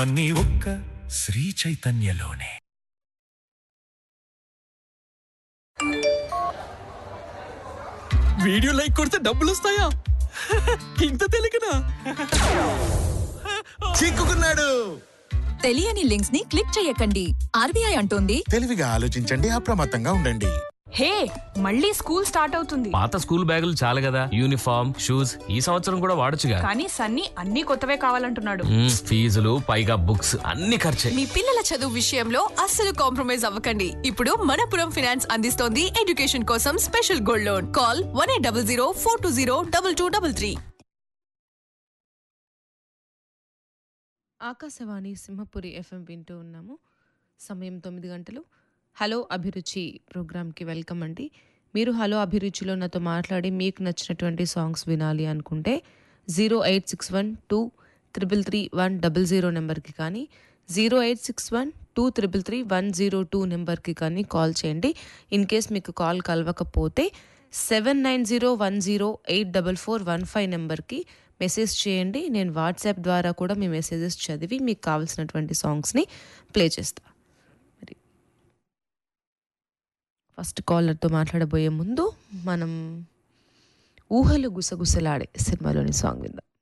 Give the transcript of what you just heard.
సంతోషమన్నీ ఒక్క Shri చైతన్యలోనే video like కొడితే డబ్బులు వస్తాయా ఇంత తెలియకనా చిక్కుకున్నాడు తెలియని లింక్స్ ని క్లిక్ చేయకండి ఆర్బీఐ అంటోంది తెలివిగా ఆలోచించండి అప్రమత్తంగా ఉండండి హే మళ్ళీ స్కూల్ స్టార్ట్ అవుతుంది పాత స్కూల్ బ్యాగులు చాలు కదా యూనిఫామ్ షూస్ ఈ సంవత్సరం కూడా వాడొచ్చుగా కానీ సన్నీ అన్ని కొత్తవే కావాలంటున్నాడు మ్మ్, ఫీజులు పైగా బుక్స్ అన్ని ఖర్చే మీ పిల్లల చదువు విషయంలో అస్సలు కాంప్రమైజ్ అవ్వకండి ఇప్పుడు మనపురం ఫైనాన్స్ అందిస్తోంది ఎడ్యుకేషన్ కోసం special gold loan call one eight double zero four two zero double two double three Akashvani Simhapuri FM వింటూ ఉన్నాము సమయం తొమ్మిది గంటలు హలో అభిరుచి ప్రోగ్రామ్కి వెల్కమ్ అండి మీరు హలో అభిరుచిలో నాతో మాట్లాడి మీకు నచ్చినటువంటి సాంగ్స్ వినాలి అనుకుంటే zero eight six one two triple three one double zero నెంబర్కి కానీ zero eight six one two triple three one zero two నెంబర్కి కానీ కాల్ చేయండి ఇన్ కేస్ మీకు కాల్ కలవకపోతే seven nine zero one zero eight double four one five నెంబర్కి message చేయండి నేను వాట్సాప్ ద్వారా కూడా మీ మెసేజెస్ చదివి మీకు కావాల్సినటువంటి సాంగ్స్ని ప్లే చేస్తా మరి ఫస్ట్ కాలర్తో మాట్లాడబోయే ముందు మనం ఊహలు గుసగుసలాడే సినిమాలోని సాంగ్ విందాం